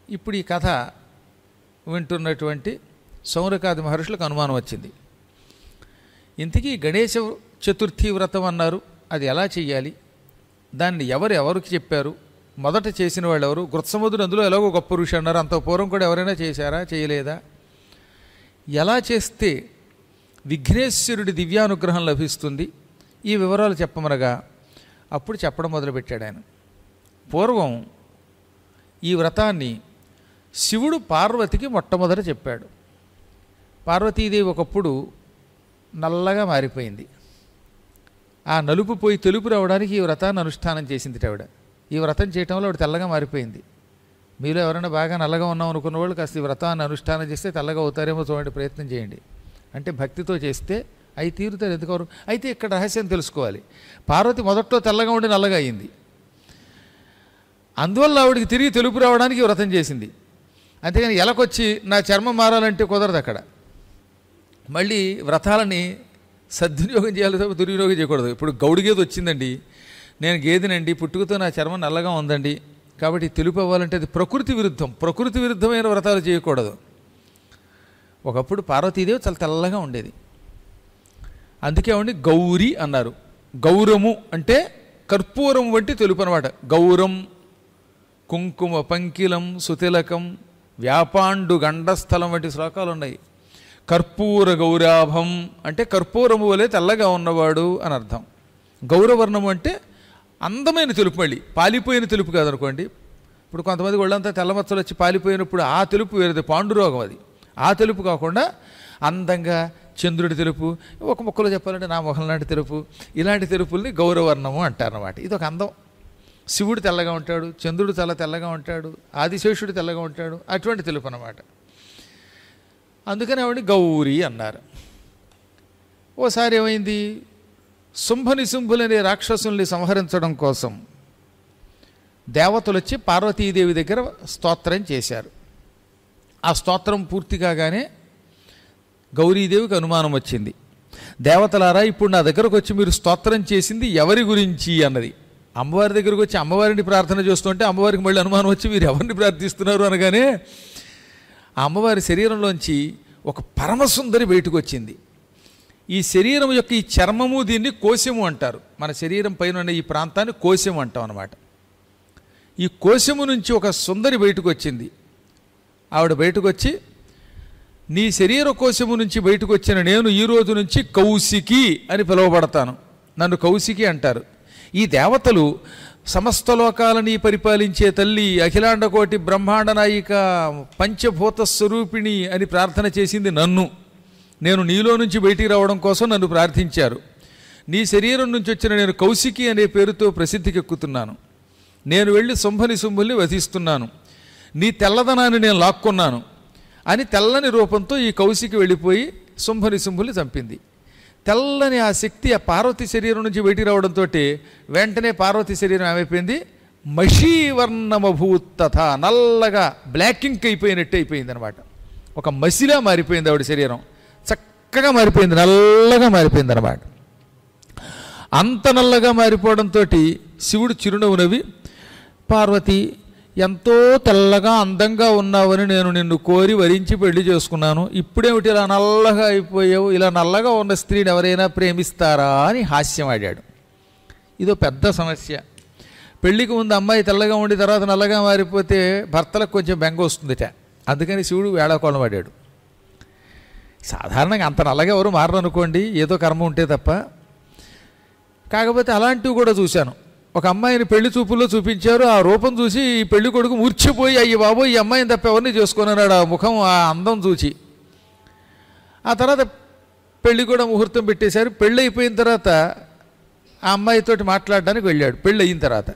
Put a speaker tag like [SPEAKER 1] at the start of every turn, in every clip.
[SPEAKER 1] ఇప్పుడు ఈ కథ వింటున్నటువంటి సౌనకాది మహర్షులకు అనుమానం వచ్చింది ఇంతకీ గణేశ చతుర్థి వ్రతం అన్నారు అది ఎలా చెయ్యాలి దాన్ని ఎవరు ఎవరికి చెప్పారు మొదట చేసిన వాళ్ళు ఎవరు గుత్సముద్రుడు అందులో ఎలాగో గొప్ప ఋషి అన్నారు అంత పూర్వం కూడా ఎవరైనా చేశారా చేయలేదా ఎలా చేస్తే విఘ్నేశ్వరుడి దివ్యానుగ్రహం లభిస్తుంది ఈ వివరాలు చెప్పమనగా అప్పుడు చెప్పడం మొదలుపెట్టాడు ఆయన పూర్వం ఈ వ్రతాన్ని శివుడు పార్వతికి మొట్టమొదట చెప్పాడు పార్వతీదేవి ఒకప్పుడు నల్లగా మారిపోయింది ఆ నలుపు పోయి తెలుపు రావడానికి ఈ వ్రతాన్ని అనుష్ఠానం చేసింది ఆవిడ ఈ వ్రతం చేయటంలో ఆవిడ తెల్లగా మారిపోయింది మీలో ఎవరైనా బాగా నల్లగా ఉన్నాం అనుకున్న వాళ్ళు కాస్త ఈ వ్రతాన్ని అనుష్ఠానం చేస్తే తెల్లగా అవుతారేమో చూడండి ప్రయత్నం చేయండి అంటే భక్తితో చేస్తే అవి తీరుతారు ఎందుకవరు అయితే ఇక్కడ రహస్యం తెలుసుకోవాలి పార్వతి మొదట్లో తెల్లగా ఉండి నల్లగా అయింది అందువల్ల ఆవిడికి తిరిగి తెలుపు రావడానికి ఈ వ్రతం చేసింది అంతేగాని ఎలకొచ్చి నా చర్మం మారాలంటే కుదరదు అక్కడ మళ్ళీ వ్రతాలని సద్వినియోగం చేయాలి తప్ప దుర్వినియోగం చేయకూడదు ఇప్పుడు గౌడు గేదె వచ్చిందండి నేను గేదెనండి పుట్టుకతో నా చర్మం నల్లగా ఉందండి కాబట్టి తెలుపు అవ్వాలంటే అది ప్రకృతి విరుద్ధం ప్రకృతి విరుద్ధమైన వ్రతాలు చేయకూడదు ఒకప్పుడు పార్వతీదేవి చాలా తెల్లగా ఉండేది అందుకే ఆవిడ్ని గౌరీ అన్నారు గౌరము అంటే కర్పూరం వంటి తెలుపు అనమాట గౌరం కుంకుమ పంకిలం సుతిలకం వ్యాపాండు గండస్థలం వంటి శ్లోకాలు ఉన్నాయి కర్పూర గౌరాభం అంటే కర్పూరము వలె తెల్లగా ఉన్నవాడు అని అర్థం గౌరవర్ణము అంటే అందమైన తెలుపు మళ్ళీ పాలిపోయిన తెలుపు కాదనుకోండి ఇప్పుడు కొంతమంది ఒళ్ళంతా తెల్లమచ్చలు వచ్చి పాలిపోయినప్పుడు ఆ తెలుపు వేరేది పాండురోగం అది ఆ తెలుపు కాకుండా అందంగా చంద్రుడి తెలుపు ఒక ముక్కలో చెప్పాలంటే నా మొహం లాంటి తెలుపు ఇలాంటి తెలుపుల్ని గౌరవర్ణము అంటారన్నమాట ఇది ఒక అందం శివుడు తెల్లగా ఉంటాడు చంద్రుడు చాలా తెల్లగా ఉంటాడు ఆదిశేషుడు తెల్లగా ఉంటాడు అటువంటి తెలుపు అన్నమాట అందుకని ఆవిడ గౌరీ అన్నారు ఓసారి ఏమైంది శుంభని శుంభులనే రాక్షసుల్ని సంహరించడం కోసం దేవతలు వచ్చి పార్వతీదేవి దగ్గర స్తోత్రం చేశారు ఆ స్తోత్రం పూర్తి కాగానే గౌరీదేవికి అనుమానం వచ్చింది దేవతలారా ఇప్పుడు నా దగ్గరకు వచ్చి మీరు స్తోత్రం చేసింది ఎవరి గురించి అన్నది అమ్మవారి దగ్గరకు వచ్చి అమ్మవారిని ప్రార్థన చేస్తుంటే అమ్మవారికి మళ్ళీ అనుమానం వచ్చి మీరు ఎవరిని ప్రార్థిస్తున్నారు అనగానే ఆ అమ్మవారి శరీరంలోంచి ఒక పరమసుందరి బయటకు వచ్చింది ఈ శరీరం యొక్క ఈ చర్మము దీన్ని కోశము అంటారు మన శరీరం పైన ఉన్న ఈ ప్రాంతాన్ని కోశము అంటాం అనమాట ఈ కోశము నుంచి ఒక సుందరి బయటకు వచ్చింది ఆవిడ బయటకు వచ్చి నీ శరీర కోశము నుంచి బయటకు వచ్చిన నేను ఈ రోజు నుంచి కౌశికి అని పిలువబడతాను నన్ను కౌశికి అంటారు ఈ దేవతలు సమస్త లోకాలని పరిపాలించే తల్లి అఖిలాండకోటి బ్రహ్మాండ నాయిక పంచభూత స్వరూపిణి అని ప్రార్థన చేసింది నన్ను నేను నీలో నుంచి బయటికి రావడం కోసం నన్ను ప్రార్థించారు నీ శరీరం నుంచి వచ్చిన నేను కౌశికి అనే పేరుతో ప్రసిద్ధికెక్కుతున్నాను నేను వెళ్ళి శుంభని శుంభుల్ని వధిస్తున్నాను నీ తెల్లదనాన్ని నేను లాక్కున్నాను అని తెల్లని రూపంతో ఈ కౌశికి వెళ్ళిపోయి శుంభని శుంభుల్ని చంపింది తెల్లని ఆ శక్తి ఆ పార్వతి శరీరం నుంచి బయటికి రావడంతో వెంటనే పార్వతి శరీరం ఏమైపోయింది మషీవర్ణమభూతథ నల్లగా బ్లాక్ ఇంక్ అయిపోయినట్టు అయిపోయింది అనమాట ఒక మసిలా మారిపోయింది ఆవిడ శరీరం చక్కగా మారిపోయింది నల్లగా మారిపోయింది అనమాట అంత నల్లగా మారిపోవడంతో శివుడు చిరునవ్వు నవ్వి పార్వతి ఎంతో తెల్లగా అందంగా ఉన్నావని నేను నిన్ను కోరి వరించి పెళ్లి చేసుకున్నాను ఇప్పుడేమిటి ఇలా నల్లగా అయిపోయావు ఇలా నల్లగా ఉన్న స్త్రీని ఎవరైనా ప్రేమిస్తారా అని హాస్యం ఆడాడు ఇదో పెద్ద సమస్య పెళ్లికి ముందు అమ్మాయి తెల్లగా ఉండి తర్వాత నల్లగా మారిపోతే భర్తలకు కొంచెం బెంగ వస్తుందిట అందుకని శివుడు వేళాకోళం ఆడాడు సాధారణంగా అంత నల్లగా ఎవరు మారనుకోండి ఏదో కర్మ ఉంటే తప్ప కాకపోతే అలాంటివి కూడా చూశాను ఒక అమ్మాయిని పెళ్లి చూపుల్లో చూపించారు ఆ రూపం చూసి ఈ పెళ్లి కొడుకు మూర్చిపోయి అయ్యి బాబు ఈ అమ్మాయిని తప్ప ఎవరిని చేసుకున్నాడు ఆ ముఖం ఆ అందం చూచి ఆ తర్వాత పెళ్లి కూడా ముహూర్తం పెట్టేశారు పెళ్ళి అయిపోయిన తర్వాత ఆ అమ్మాయితోటి మాట్లాడడానికి వెళ్ళాడు పెళ్ళి అయిన తర్వాత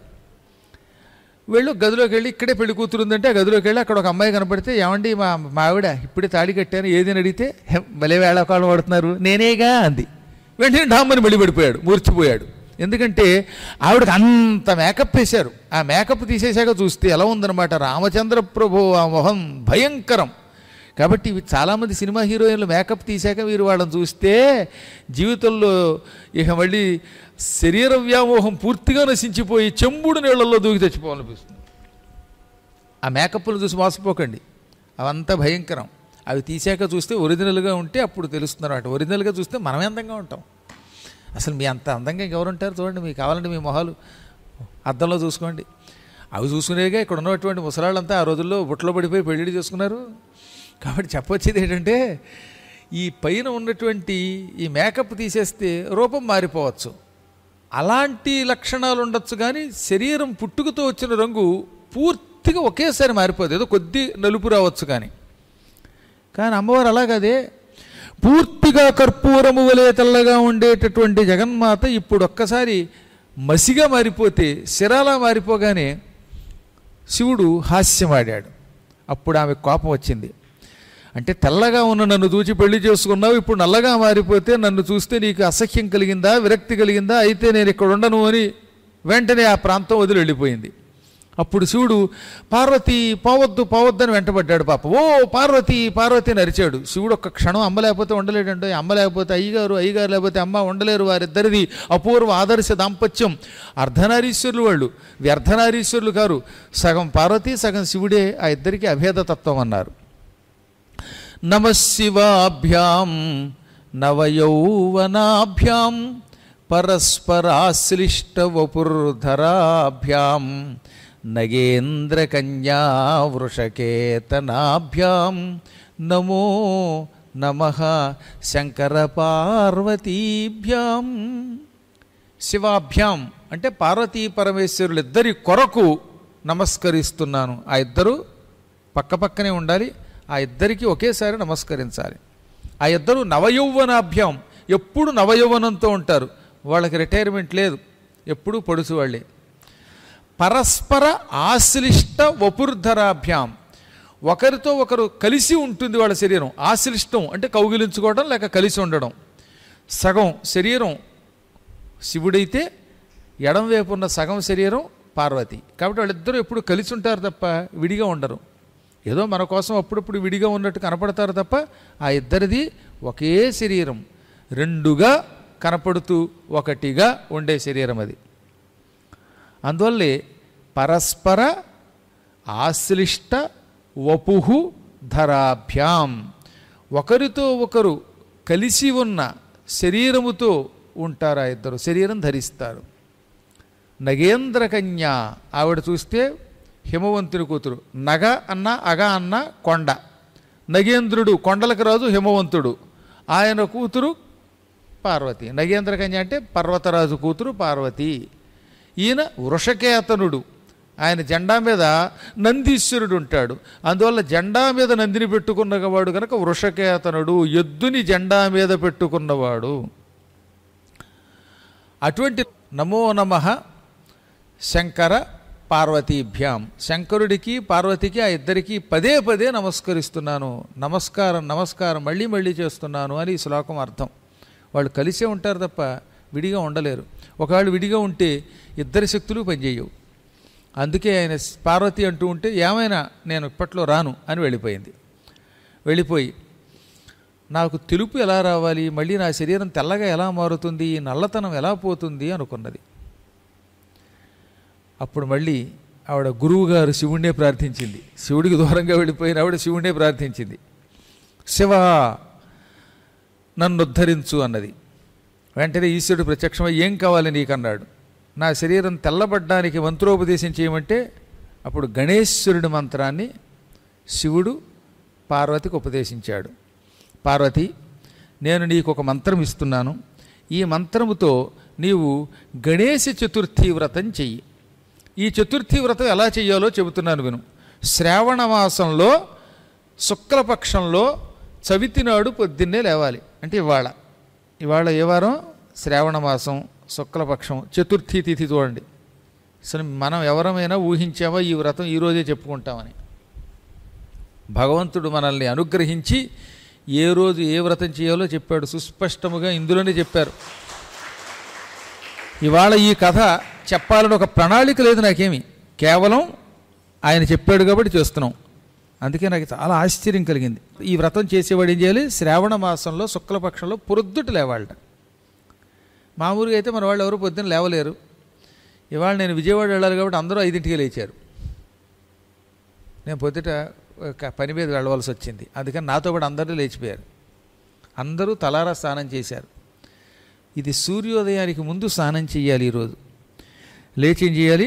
[SPEAKER 1] వెళ్ళు గదిలోకి వెళ్ళి ఇక్కడే పెళ్లి కూతురు ఉందంటే ఆ గదిలోకి వెళ్ళి అక్కడ ఒక అమ్మాయి కనపడితే ఏమండి మా మా ఆవిడ ఇప్పుడే తాళి కట్టాను ఏది అని అడిగితే "హె, భలే వేళకాలం పడుతున్నారు నేనేగా అంది వెంటనే డామ్మని మళ్ళీ పడిపోయాడు మూర్చిపోయాడు ఎందుకంటే ఆవిడకి అంత మేకప్ వేశారు ఆ మేకప్ తీసేశాక చూస్తే ఎలా ఉందన్నమాట రామచంద్ర ప్రభు ఆ మొహం భయంకరం కాబట్టి ఇవి చాలామంది సినిమా హీరోయిన్లు మేకప్ తీశాక మీరు వాళ్ళని చూస్తే జీవితంలో ఇక మళ్ళీ శరీర వ్యామోహం పూర్తిగా నశించిపోయి చెంబుడు నీళ్లలో దూకి తెచ్చిపోవాలనిపిస్తుంది ఆ మేకప్లు చూసి మోసపోకండి అవంతా భయంకరం అవి తీసాక చూస్తే ఒరిజినల్గా ఉంటే అప్పుడు తెలుస్తున్నారు అన్నమాట ఒరిజినల్గా చూస్తే మనమే అందంగా ఉంటాం అసలు మీ అంత అందంగా ఎవరు ఉంటారు చూడండి మీకు కావాలంటే మీ మొహాలు అద్దంలో చూసుకోండి అవి చూసుకునేగా ఇక్కడ ఉన్నటువంటి ముసలాళ్ళంతా ఆ రోజుల్లో బుట్టలో పడిపోయి పెళ్ళిళ్ళు చేసుకున్నారు కాబట్టి చెప్పొచ్చేది ఏంటంటే ఈ పైన ఉన్నటువంటి ఈ మేకప్ తీసేస్తే రూపం మారిపోవచ్చు అలాంటి లక్షణాలు ఉండొచ్చు కానీ శరీరం పుట్టుకతో వచ్చిన రంగు పూర్తిగా ఒకేసారి మారిపోదు ఏదో కొద్ది నలుపు రావచ్చు కానీ కానీ అమ్మవారు అలాగదే పూర్తిగా కర్పూరము వలె తెల్లగా ఉండేటటువంటి జగన్మాత ఇప్పుడు ఒక్కసారి మసిగా మారిపోతే శిరాలా మారిపోగానే శివుడు హాస్యమాడాడు అప్పుడు ఆమె కోపం వచ్చింది అంటే తెల్లగా ఉన్న నన్ను చూచి పెళ్లి చేసుకున్నావు ఇప్పుడు నల్లగా మారిపోతే నన్ను చూస్తే నీకు అసహ్యం కలిగిందా విరక్తి కలిగిందా అయితే నేను ఇక్కడ ఉండను అని వెంటనే ఆ ప్రాంతం వదిలి వెళ్ళిపోయింది అప్పుడు శివుడు పార్వతి పోవద్దు పోవద్దు అని వెంటబడ్డాడు పాప ఓ పార్వతి పార్వతి అని అరిచాడు శివుడు ఒక్క క్షణం అమ్మ లేకపోతే ఉండలేడంటే అమ్మ లేకపోతే అయ్యగారు అయ్యగారు లేకపోతే అమ్మ ఉండలేరు వారిద్దరిది అపూర్వ ఆదర్శ దాంపత్యం అర్ధనారీశ్వరులు వాళ్ళు వ్యర్థనారీశ్వరులు కారు సగం పార్వతి సగం శివుడే ఆ ఇద్దరికి అభేదతత్వం అన్నారు నమశివాభ్యాం నవయౌవనాభ్యాం పరస్పరాశ్లిష్టవపుర్ధరాభ్యాం నగేంద్రకన్యా వృషకేతనాభ్యాం నమో నమ శంకర పార్వతీభ్యాం శివాభ్యాం అంటే పార్వతీ పరమేశ్వరులిద్దరి కొరకు నమస్కరిస్తున్నాను ఆ ఇద్దరు పక్కపక్కనే ఉండాలి ఆ ఇద్దరికి ఒకేసారి నమస్కరించాలి ఆ ఇద్దరు నవయౌవనాభ్యాం ఎప్పుడు నవయౌవనంతో ఉంటారు వాళ్ళకి రిటైర్మెంట్ లేదు ఎప్పుడూ పొడుసు వాళ్ళే పరస్పర ఆశ్లిష్ట వపుర్ధరాభ్యాం ఒకరితో ఒకరు కలిసి ఉంటుంది వాళ్ళ శరీరం ఆశ్లిష్టం అంటే కౌగిలించుకోవడం లేక కలిసి ఉండడం సగం శరీరం శివుడైతే ఎడం వైపు ఉన్న సగం శరీరం పార్వతి కాబట్టి వాళ్ళిద్దరూ ఎప్పుడు కలిసి ఉంటారు తప్ప విడిగా ఉండరు ఏదో మన కోసం అప్పుడప్పుడు విడిగా ఉన్నట్టు కనపడతారు తప్ప ఆ ఇద్దరిది ఒకే శరీరం రెండుగా కనపడుతూ ఒకటిగా ఉండే శరీరం అది అందువల్లే పరస్పర ఆశ్లిష్ట వపుహు ధరాభ్యాం ఒకరితో ఒకరు కలిసి ఉన్న శరీరముతో ఉంటారు ఆ ఇద్దరు శరీరం ధరిస్తారు నగేంద్ర కన్య ఆవిడ చూస్తే హిమవంతుని కూతురు నగ అన్న అగ అన్న కొండ నగేంద్రుడు కొండలకు రాజు హిమవంతుడు ఆయన కూతురు పార్వతి నగేంద్ర కన్య అంటే పర్వతరాజు కూతురు పార్వతి ఈయన వృషకేతనుడు ఆయన జెండా మీద నందీశ్వరుడు ఉంటాడు అందువల్ల జెండా మీద నందిని పెట్టుకున్నవాడు కనుక వృషకేతనుడు ఎద్దుని జెండా మీద పెట్టుకున్నవాడు అటువంటి నమో నమ శంకర పార్వతీభ్యాం శంకరుడికి పార్వతికి ఆ ఇద్దరికి పదే పదే నమస్కరిస్తున్నాను నమస్కారం నమస్కారం మళ్ళీ మళ్ళీ చేస్తున్నాను అని ఈ శ్లోకం అర్థం వాళ్ళు కలిసే ఉంటారు తప్ప విడిగా ఉండలేరు ఒకవేళ విడిగా ఉంటే ఇద్దరి శక్తులు పనిచేయవు అందుకే ఆయన పార్వతి అంటూ ఉంటే ఏమైనా నేను ఇప్పట్లో రాను అని వెళ్ళిపోయింది వెళ్ళిపోయి నాకు తెలుపు ఎలా రావాలి మళ్ళీ నా శరీరం తెల్లగా ఎలా మారుతుంది ఈ నల్లతనం ఎలా పోతుంది అనుకున్నది అప్పుడు మళ్ళీ ఆవిడ గురువు గారు శివుణ్ణే ప్రార్థించింది శివుడికి దూరంగా వెళ్ళిపోయిన ఆవిడ శివుణ్ణే ప్రార్థించింది శివ నన్ను ఉద్ధరించు అన్నది వెంటనే ఈశ్వరుడు ప్రత్యక్షమై ఏం కావాలి నీకన్నాడు నా శరీరం తెల్లబడ్డానికి మంత్రోపదేశం చేయమంటే అప్పుడు గణేశ్వరుడి మంత్రాన్ని శివుడు పార్వతికి ఉపదేశించాడు పార్వతి నేను నీకు ఒక మంత్రం ఇస్తున్నాను ఈ మంత్రముతో నీవు గణేశ చతుర్థి వ్రతం చెయ్యి ఈ చతుర్థి వ్రతం ఎలా చెయ్యాలో చెబుతున్నాను విను శ్రావణ మాసంలో శుక్లపక్షంలో చవితి నాడు పొద్దున్నే లేవాలి అంటే ఇవాళ ఇవాళ ఏ వారం శ్రావణ మాసం శుక్లపక్షం చతుర్థి తిథి చూడండి అసలు మనం ఎవరమైనా ఊహించామా ఈ వ్రతం ఈరోజే చెప్పుకుంటామని భగవంతుడు మనల్ని అనుగ్రహించి ఏ రోజు ఏ వ్రతం చేయాలో చెప్పాడు సుస్పష్టముగా ఇందులోనే చెప్పారు ఇవాళ ఈ కథ చెప్పాలని ఒక ప్రణాళిక లేదు నాకేమి కేవలం ఆయన చెప్పాడు కాబట్టి చేస్తున్నాం అందుకే నాకు చాలా ఆశ్చర్యం కలిగింది ఈ వ్రతం చేసేవాడు ఏం చేయాలి శ్రావణ మాసంలో శుక్లపక్షంలో పొద్దుట లేవాళ్ళ మామూలుగా అయితే మన వాళ్ళు ఎవరు పొద్దున్న లేవలేరు ఇవాళ నేను విజయవాడ వెళ్ళాలి కాబట్టి అందరూ ఐదింటికి లేచారు నేను పొద్దుట ఒక పని మీద వెళ్ళవలసి వచ్చింది అందుకని నాతో పాటు అందరూ లేచిపోయారు అందరూ తలారా స్నానం చేశారు ఇది సూర్యోదయానికి ముందు స్నానం చేయాలి ఈరోజు లేచి ఏం చేయాలి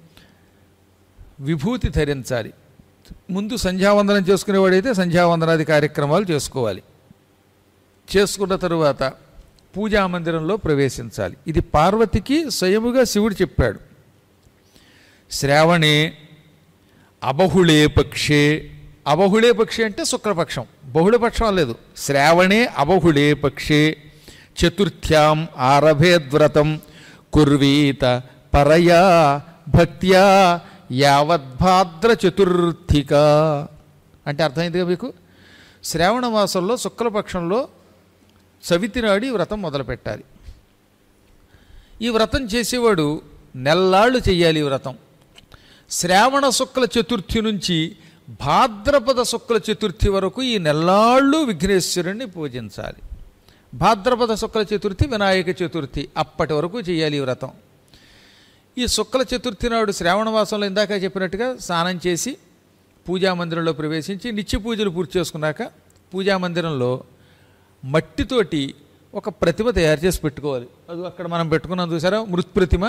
[SPEAKER 1] విభూతి ధరించాలి ముందు సంధ్యావందనం చేసుకునేవాడైతే సంధ్యావందనాది కార్యక్రమాలు చేసుకోవాలి చేసుకున్న తరువాత పూజా మందిరంలో ప్రవేశించాలి ఇది పార్వతికి స్వయముగా శివుడు చెప్పాడు శ్రావణే అబహుళే పక్షే అబహుళే పక్షి అంటే శుక్లపక్షం బహుళపక్షం లేదు శ్రావణే అబహుళే పక్షే చతుర్థ్యాం ఆరభేద్వ్రతం కుర్వీత పరయా భక్త్యా యావద్భాద్ర చతుర్థిక అంటే అర్థమైందిగా మీకు శ్రావణ మాసంలో శుక్లపక్షంలో చవితి నాడి వ్రతం మొదలుపెట్టాలి ఈ వ్రతం చేసేవాడు నెల్లాళ్ళు చెయ్యాలి ఈ వ్రతం శ్రావణ శుక్ల చతుర్థి నుంచి భాద్రపద శుక్ల చతుర్థి వరకు ఈ నెల్లాళ్ళు విఘ్నేశ్వరుణ్ణి పూజించాలి భాద్రపద శుక్ల చతుర్థి వినాయక చతుర్థి అప్పటి వరకు చేయాలి ఈ వ్రతం ఈ శుక్ల చతుర్థి నాడు శ్రావణ మాసంలో ఇందాక చెప్పినట్టుగా స్నానం చేసి పూజా మందిరంలో ప్రవేశించి నిత్య పూజలు పూర్తి చేసుకున్నాక పూజా మందిరంలో మట్టితోటి ఒక ప్రతిమ తయారు చేసి పెట్టుకోవాలి అది అక్కడ మనం పెట్టుకున్నాం చూసారా మృత్ప్రతిమ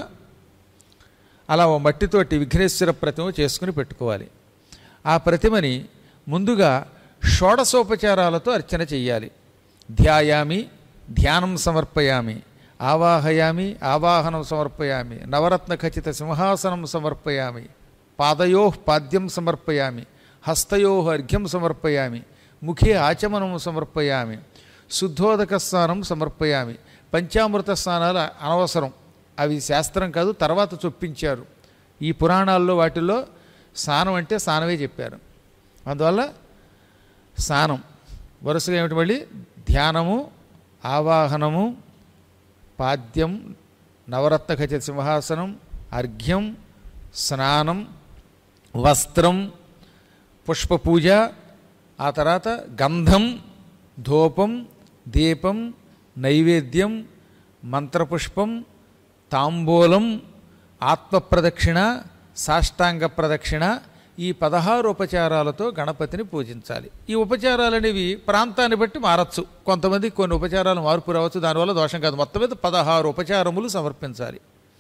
[SPEAKER 1] అలా ఓ మట్టితోటి విఘ్నేశ్వర ప్రతిమ చేసుకుని పెట్టుకోవాలి ఆ ప్రతిమని ముందుగా షోడసోపచారాలతో అర్చన చెయ్యాలి ధ్యాయామి ధ్యానం సమర్పయామి ఆవాహయామి ఆవాహనం సమర్పయామి నవరత్న ఖచ్చిత సింహాసనం సమర్పయామి పాదయో పాద్యం సమర్పయామి హస్తయో అర్ఘ్యం సమర్పయామి ముఖే ఆచమనం సమర్పయామి శుద్ధోదక స్నానం సమర్పయామి పంచామృత స్నానాలు అనవసరం అవి శాస్త్రం కాదు తర్వాత చొప్పించారు ఈ పురాణాల్లో వాటిల్లో స్నానం అంటే స్నానమే చెప్పారు అందువల్ల స్నానం వరుసగా ఏమిటి మళ్ళీ ధ్యానము ఆవాహనము పాద్యం నవరత్న ఖచ్చిత సింహాసనం అర్ఘ్యం స్నానం వస్త్రం పుష్పపూజ ఆ తర్వాత గంధం ధూపం దీపం నైవేద్యం మంత్రపుష్పం తాంబూలం ఆత్మప్రదక్షిణ సాష్టాంగ ప్రదక్షిణ ఈ పదహారు ఉపచారాలతో గణపతిని పూజించాలి ఈ ఉపచారాలు అనేవి ప్రాంతాన్ని బట్టి మారచ్చు కొంతమంది కొన్ని ఉపచారాలు మార్పు రావచ్చు దానివల్ల దోషం కాదు మొత్తం మీద పదహారు ఉపచారములు సమర్పించాలి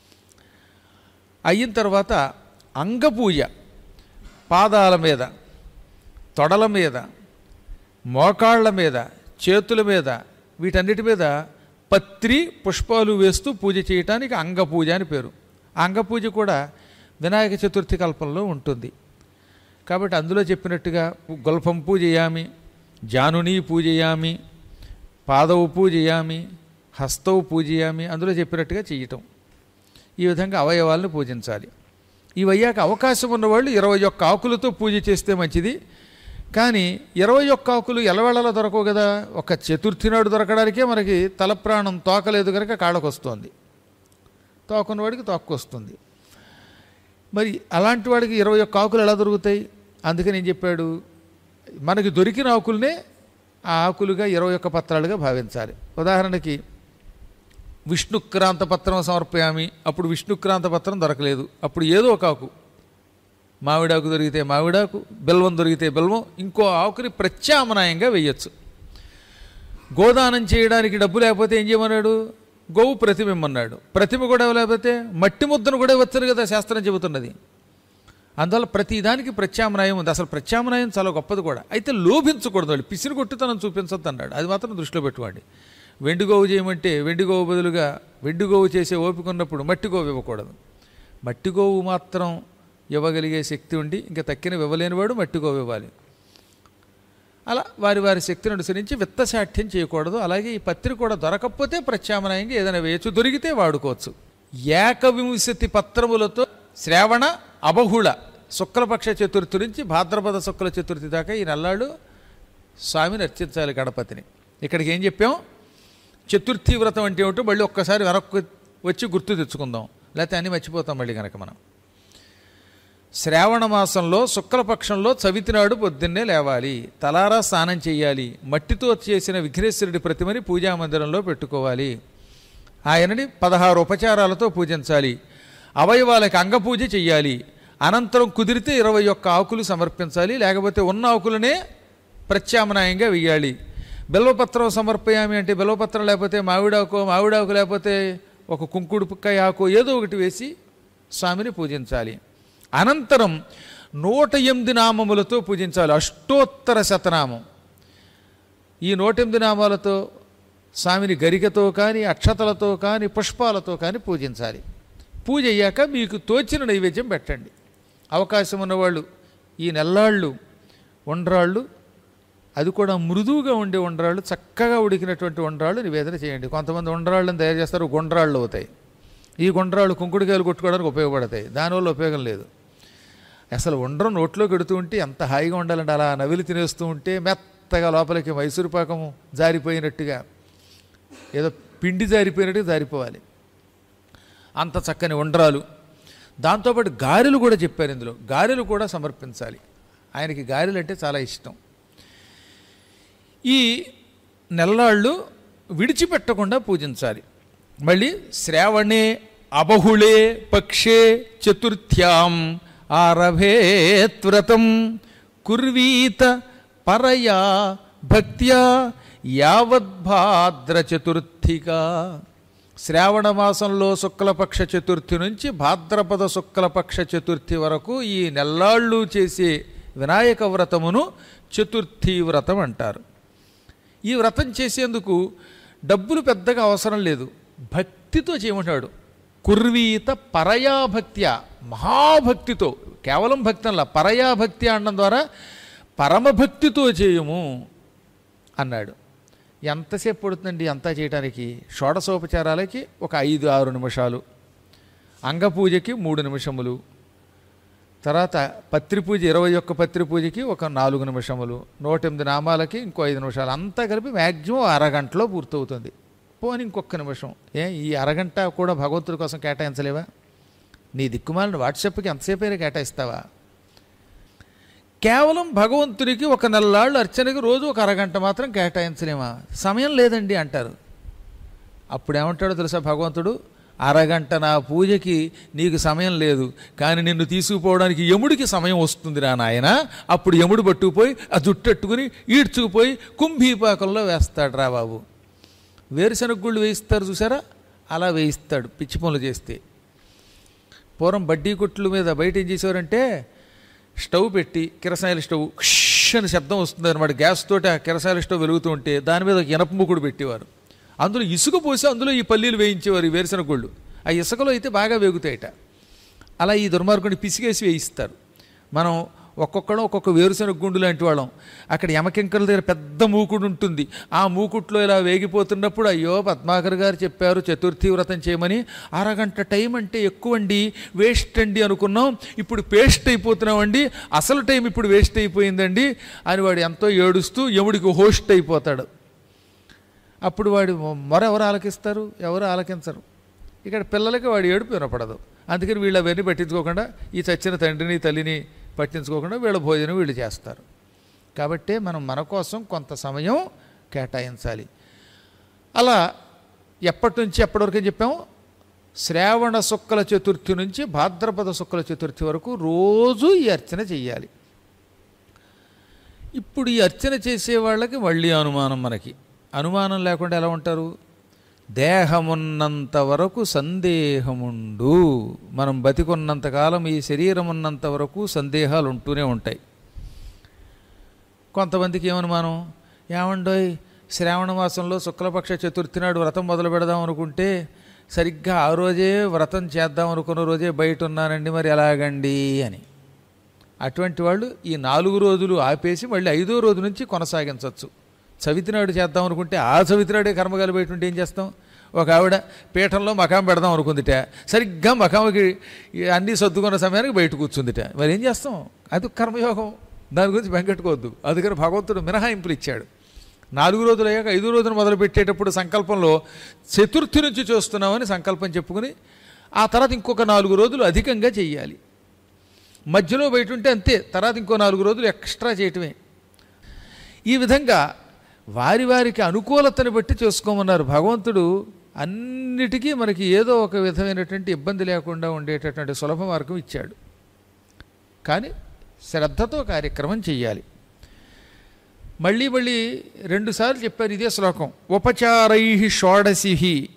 [SPEAKER 1] అయిన తర్వాత అంగపూజ పాదాల మీద తొడల మీద మోకాళ్ళ మీద చేతుల మీద వీటన్నిటి మీద పత్రి పుష్పాలు వేస్తూ పూజ చేయటానికి అంగపూజ అని పేరు ఆ అంగపూజ కూడా వినాయక చతుర్థి కల్పంలో ఉంటుంది కాబట్టి అందులో చెప్పినట్టుగా గొల్పం పూజయామి జానుని పూజయామి పాదవు పూజయామి హస్తవు పూజయామి అందులో చెప్పినట్టుగా చేయటం ఈ విధంగా అవయవాలను పూజించాలి ఇవి అయ్యాక అవకాశం ఉన్నవాళ్ళు ఇరవై ఒక్క ఆకులతో పూజ చేస్తే మంచిది కానీ ఇరవై ఒక్క ఆకులు ఎలవేళలా దొరకవు కదా ఒక చతుర్థి నాడు దొరకడానికే మనకి తల ప్రాణం తోకలేదు కనుక కాళ్ళకు వస్తుంది తోకున్నవాడికి తోక్కొస్తుంది మరి అలాంటి వాడికి ఇరవై ఒక్క ఆకులు ఎలా దొరుకుతాయి అందుకని ఏం చెప్పాడు మనకి దొరికిన ఆకుల్నే ఆ ఆకులుగా ఇరవై ఒక్క పత్రాలుగా భావించాలి ఉదాహరణకి విష్ణుక్రాంత పత్రం సమర్పయామి అప్పుడు విష్ణుక్రాంత పత్రం దొరకలేదు అప్పుడు ఏదో ఒక ఆకు మామిడాకు దొరికితే మామిడాకు బెల్వం దొరికితే బెల్వం ఇంకో ఆకుని ప్రత్యామ్నాయంగా వేయచ్చు గోదానం చేయడానికి డబ్బు లేకపోతే ఏం చేయమన్నాడు గోవు ప్రతిమ ఇమ్మన్నాడు ప్రతిమ కూడా లేకపోతే మట్టి ముద్దను కూడా ఇవ్వచ్చు కదా శాస్త్రం చెబుతున్నది అందువల్ల ప్రతి దానికి ప్రత్యామ్నాయం ఉంది అసలు ప్రత్యామ్నాయం చాలా గొప్పది కూడా అయితే లోభించకూడదు వాళ్ళు పిసిరి కొట్టుతనం చూపించొద్దు అన్నాడు అది మాత్రం దృష్టిలో పెట్టుకోండి వెండి గోవు చేయమంటే వెండి గోవు బదులుగా వెండి గోవు చేసే ఓపిక ఉన్నప్పుడు మట్టి గోవు ఇవ్వకూడదు మట్టి గోవు మాత్రం ఇవ్వగలిగే శక్తి ఉండి ఇంకా తక్కిన ఇవ్వలేనివాడు మట్టి గోవు ఇవ్వాలి అలా వారి వారి శక్తిని అనుసరించి విత్తశాఠ్యం చేయకూడదు అలాగే ఈ పత్రిక కూడా దొరకకపోతే ప్రత్యామ్నాయంగా ఏదైనా వేయచ్చు దొరికితే వాడుకోవచ్చు ఏకవింశతి పత్రములతో శ్రావణ అబహుళ శుక్లపక్ష చతుర్థి నుంచి భాద్రపద శుక్ల చతుర్థి దాకా ఈ నల్లాడు స్వామిని అర్చించాలి గణపతిని ఇక్కడికి ఏం చెప్పాం చతుర్థి వ్రతం అంటే ఏమిటో మళ్ళీ ఒక్కసారి వెనక్కి వచ్చి గుర్తు తెచ్చుకుందాం లేకపోతే అన్నీ మర్చిపోతాం మళ్ళీ కనుక మనం శ్రావణ మాసంలో శుక్లపక్షంలో చవితి నాడు పొద్దున్నే లేవాలి తలారా స్నానం చేయాలి మట్టితో చేసిన విఘ్నేశ్వరుడి ప్రతిమని పూజా మందిరంలో పెట్టుకోవాలి ఆయనని పదహారు ఉపచారాలతో పూజించాలి అవయవాలకు అంగపూజ చెయ్యాలి అనంతరం కుదిరితే ఇరవై ఒక్క ఆకులు సమర్పించాలి లేకపోతే ఉన్న ఆకులనే ప్రత్యామ్నాయంగా వెయ్యాలి బెల్వపత్రం సమర్పయామి అంటే బెల్వపత్రం లేకపోతే మామిడాకు మామిడాకు లేకపోతే ఒక కుంకుడు పుక్కాయ ఆకు ఏదో ఒకటి వేసి స్వామిని పూజించాలి అనంతరం నూట ఎనిమిది నామములతో పూజించాలి అష్టోత్తర శతనామం ఈ నూట ఎనిమిది నామాలతో స్వామిని గరికతో కానీ అక్షతలతో కానీ పుష్పాలతో కానీ పూజించాలి పూజ అయ్యాక మీకు తోచిన నైవేద్యం పెట్టండి అవకాశం ఉన్నవాళ్ళు ఈ నెల్లాళ్ళు ఉండ్రాళ్ళు అది కూడా మృదువుగా ఉండే ఉండ్రాళ్ళు చక్కగా ఉడికినటువంటి ఉండ్రాళ్ళు నివేదన చేయండి కొంతమంది ఉండ్రాళ్ళని తయారు చేస్తారు గుండ్రాళ్ళు అవుతాయి ఈ గుండ్రాళ్ళు కుంకుడుకాయలు కొట్టుకోవడానికి ఉపయోగపడతాయి దానివల్ల ఉపయోగం లేదు అసలు ఉండ్రం నోట్లో కడుతూ ఉంటే ఎంత హాయిగా ఉండాలంటే అలా నవిలి తినేస్తూ ఉంటే మెత్తగా లోపలికి మైసూరు పాకము జారిపోయినట్టుగా ఏదో పిండి జారిపోయినట్టుగా జారిపోవాలి అంత చక్కని ఉండ్రాలు దాంతోపాటు గారెలు కూడా చెప్పారు ఇందులో గారెలు కూడా సమర్పించాలి ఆయనకి గారెలు అంటే చాలా ఇష్టం ఈ నెల్లాళ్ళు విడిచిపెట్టకుండా పూజించాలి మళ్ళీ శ్రావణే అబహుళే పక్షే చతుర్థ్యాం ఆరభేత్వ్రతం కుర్వీత పరయా భక్త్యా యావద్భాద్ర చతుర్థిక శ్రావణ మాసంలో శుక్లపక్ష చతుర్థి నుంచి భాద్రపద శుక్లపక్ష చతుర్థి వరకు ఈ నెల్లాళ్ళు చేసే వినాయక వ్రతమును చతుర్థి వ్రతం అంటారు ఈ వ్రతం చేసేందుకు డబ్బులు పెద్దగా అవసరం లేదు భక్తితో చేయమంటాడు కుర్వీత పరయాభక్త్య మహాభక్తితో కేవలం భక్తంలా పరయాభక్తి అనడం ద్వారా పరమభక్తితో చేయము అన్నాడు ఎంతసేపు పడుతుందండి అంతా చేయడానికి షోడశోపచారాలకి ఒక ఐదు ఆరు నిమిషాలు అంగపూజకి మూడు నిమిషములు తర్వాత పత్రి పూజ ఇరవై ఒక్క పత్రి పూజకి ఒక నాలుగు నిమిషములు నూట ఎనిమిది నామాలకి ఇంకో ఐదు నిమిషాలు అంతా కలిపి మ్యాక్సిమం అరగంటలో పూర్తవుతుంది పోని ఇంకొక నిమిషం ఏ ఈ అరగంట కూడా భగవంతుడి కోసం కేటాయించలేవా నీ దిక్కుమాలిన వాట్సాప్కి ఎంతసేపు అయినా కేటాయిస్తావా కేవలం భగవంతుడికి ఒక నెలలాళ్ళు అర్చనకి రోజు ఒక అరగంట మాత్రం కేటాయించలేమా సమయం లేదండి అంటారు అప్పుడు ఏమంటాడో తెలుసా భగవంతుడు అరగంట నా పూజకి నీకు సమయం లేదు కానీ నిన్ను తీసుకుపోవడానికి యముడికి సమయం వస్తుంది రా నాయన అప్పుడు యముడు పట్టుకుపోయి ఆ జుట్టెట్టుకుని ఈడ్చుకుపోయి కుంభీపాకంలో వేస్తాడు రా బాబు వేరుశనగ గుళ్ళు వేయిస్తారు చూసారా అలా వేయిస్తాడు పిచ్చి పనులు చేస్తే పూర్వం బడ్డీ కొట్లు మీద బయట ఏం చేసేవారంటే స్టవ్ పెట్టి కిరసాయిల స్టవ్ ష్ అని శబ్దం వస్తుంది అనమాట గ్యాస్ తోటి ఆ కిరసాయిల స్టవ్ వెలుగుతూ ఉంటే దాని మీద ఒక ఇనప ముక్కుడు పెట్టేవారు అందులో ఇసుక పోసి అందులో ఈ పల్లీలు వేయించేవారు ఈ వేరుశనగ గుళ్ళు ఆ ఇసుకలో అయితే బాగా వేగుతాయట అలా ఈ దుర్మార్గుని పిసిగేసి వేయిస్తారు మనం ఒక్కొక్కడం ఒక్కొక్క వేరుశనగ గుండు లాంటి వాళ్ళం అక్కడ యమకింకల దగ్గర పెద్ద మూకుడు ఉంటుంది ఆ మూకుట్లో ఇలా వేగిపోతున్నప్పుడు అయ్యో పద్మాకర్ గారు చెప్పారు చతుర్థి వ్రతం చేయమని అరగంట టైం అంటే ఎక్కువండి వేస్ట్ అండి అనుకున్నాం ఇప్పుడు పేస్ట్ అయిపోతున్నామండి అసలు టైం ఇప్పుడు వేస్ట్ అయిపోయిందండి అని వాడు ఎంతో ఏడుస్తూ యముడికి హోస్ట్ అయిపోతాడు అప్పుడు వాడి మొర ఎవరు ఆలకిస్తారు ఎవరు ఆలకించరు ఇక్కడ పిల్లలకి వాడి ఏడుపు వినపడదు అందుకని వీళ్ళు అవన్నీ పట్టించుకోకుండా ఈ చచ్చిన తండ్రిని తల్లిని పట్టించుకోకుండా వీళ్ళ భోజనం వీళ్ళు చేస్తారు కాబట్టే మనం మన కోసం కొంత సమయం కేటాయించాలి అలా ఎప్పటి నుంచి ఎప్పటి వరకు అని చెప్పాము శ్రావణ శుక్ల చతుర్థి నుంచి భాద్రపద శుక్ల చతుర్థి వరకు రోజు ఈ అర్చన చెయ్యాలి ఇప్పుడు ఈ అర్చన చేసే వాళ్ళకి మళ్ళీ అనుమానం మనకి అనుమానం లేకుండా ఎలా ఉంటారు దేహమున్నంత వరకు సందేహముండు మనం బతికున్నంతకాలం ఈ శరీరం ఉన్నంత వరకు సందేహాలు ఉంటూనే ఉంటాయి కొంతమందికి ఏమనుమానం ఏమండోయ్ శ్రావణ మాసంలో శుక్లపక్ష చతుర్థి నాడు వ్రతం మొదలు పెడదాం అనుకుంటే సరిగ్గా ఆ రోజే వ్రతం చేద్దాం అనుకున్న రోజే బయట ఉన్నానండి మరి ఎలాగండి అని అటువంటి వాళ్ళు ఈ నాలుగు రోజులు ఆపేసి మళ్ళీ ఐదో రోజు నుంచి కొనసాగించవచ్చు చవితినాడు చేద్దాం అనుకుంటే ఆ చవితినాడే కర్మగాలి బయట ఉంటే ఏం చేస్తాం ఒక ఆవిడ పీఠంలో మకాం పెడదాం అనుకుందిట సరిగ్గా మకాంకి అన్నీ సర్దుకున్న సమయానికి బయట కూర్చుందిట మరి ఏం చేస్తాం అది కర్మయోగం దాని గురించి వెంకట్టుకోవద్దు అందుకని భగవంతుడు మినహాయింపులు ఇచ్చాడు నాలుగు రోజులు అయ్యాక ఐదు రోజులు మొదలు పెట్టేటప్పుడు సంకల్పంలో చతుర్థి నుంచి చూస్తున్నామని సంకల్పం చెప్పుకుని ఆ తర్వాత ఇంకొక నాలుగు రోజులు అధికంగా చెయ్యాలి మధ్యలో బయట ఉంటే అంతే తర్వాత ఇంకో నాలుగు రోజులు ఎక్స్ట్రా చేయటమే ఈ విధంగా వారి వారికి అనుకూలతను బట్టి చేసుకోమన్నారు భగవంతుడు అన్నిటికీ మనకి ఏదో ఒక విధమైనటువంటి ఇబ్బంది లేకుండా ఉండేటటువంటి సులభ మార్గం ఇచ్చాడు కానీ శ్రద్ధతో కార్యక్రమం చెయ్యాలి మళ్ళీ మళ్ళీ రెండుసార్లు చెప్పారు ఇదే శ్లోకం ఉపచారై షోడశి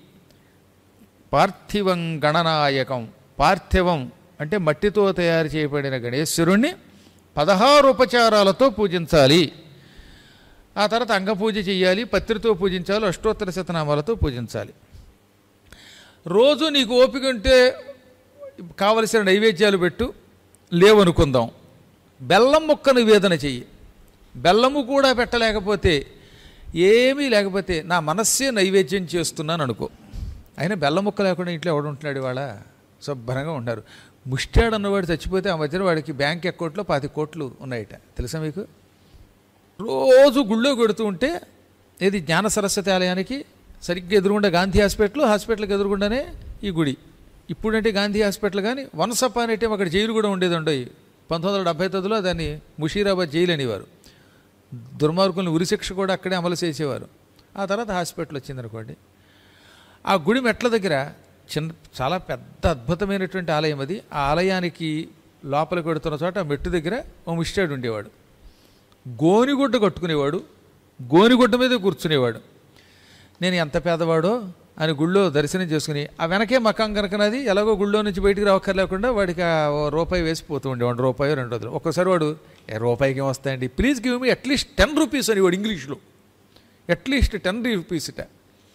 [SPEAKER 1] పార్థివం గణనాయకం పార్థివం అంటే మట్టితో తయారు చేయబడిన గణేశ్వరుణ్ణి పదహారు ఉపచారాలతో పూజించాలి ఆ తర్వాత అంగపూజ చేయాలి పత్రితో పూజించాలి అష్టోత్తర శతనామాలతో పూజించాలి రోజు నీకు ఓపిక ఉంటే కావలసిన నైవేద్యాలు పెట్టు లేవనుకుందాం బెల్లం ముక్క నివేదన చెయ్యి బెల్లము కూడా పెట్టలేకపోతే ఏమీ లేకపోతే నా మనస్సే నైవేద్యం చేస్తున్నాను అనుకో అయినా బెల్లం ముక్క లేకుండా ఇంట్లో ఎవడు ఉంటున్నాడు ఇవాళ శుభ్రంగా ఉన్నారు ముష్టాడు అన్నవాడు చచ్చిపోతే ఆ మధ్యన వాడికి బ్యాంక్ అకౌంట్లో పాతి కోట్లు ఉన్నాయట తెలుసా మీకు రోజు గుళ్ళో కొడుతూ ఉంటే ఏది జ్ఞాన సరస్వతి ఆలయానికి సరిగ్గా ఎదురుగుండా గాంధీ హాస్పిటల్ హాస్పిటల్కి ఎదురుగుండానే ఈ గుడి ఇప్పుడంటే గాంధీ హాస్పిటల్ కానీ వన్స్ అపాన్ ఏ టైం అక్కడ జైలు కూడా ఉండేది ఉండయి పంతొమ్మిది వందల డెబ్బై తొమ్మిదిలో దాన్ని ముషీరాబాద్ జైలు అనేవారు దుర్మార్గులను ఉరిశిక్ష కూడా అక్కడే అమలు చేసేవారు ఆ తర్వాత హాస్పిటల్ వచ్చిందనుకోండి ఆ గుడి మెట్ల దగ్గర చిన్న చాలా పెద్ద అద్భుతమైనటువంటి ఆలయం అది ఆ ఆలయానికి లోపలికి వెడుతున్న చోట ఆ మెట్టు దగ్గర ఓ ముష్టాడు ఉండేవాడు గోనిగుడ్డ కట్టుకునేవాడు గోనిగుడ్డ మీద కూర్చునేవాడు నేను ఎంత పేదవాడో అని గుళ్ళో దర్శనం చేసుకుని ఆ వెనకే మకాం కనుకనది ఎలాగో గుళ్ళో నుంచి బయటికి రావక్కర్లేకుండా వాడికి ఆ ఓ రూపాయి వేసి పోతూ ఉండేవాడు రూపాయి రెండు వందలు ఒక్కోసారి వాడు "ఏ, రూపాయికి ఏం వస్తాయండి please give me at least ten rupees అని వాడు ఇంగ్లీష్లో అట్లీస్ట్ టెన్ రూపీస్ ఇట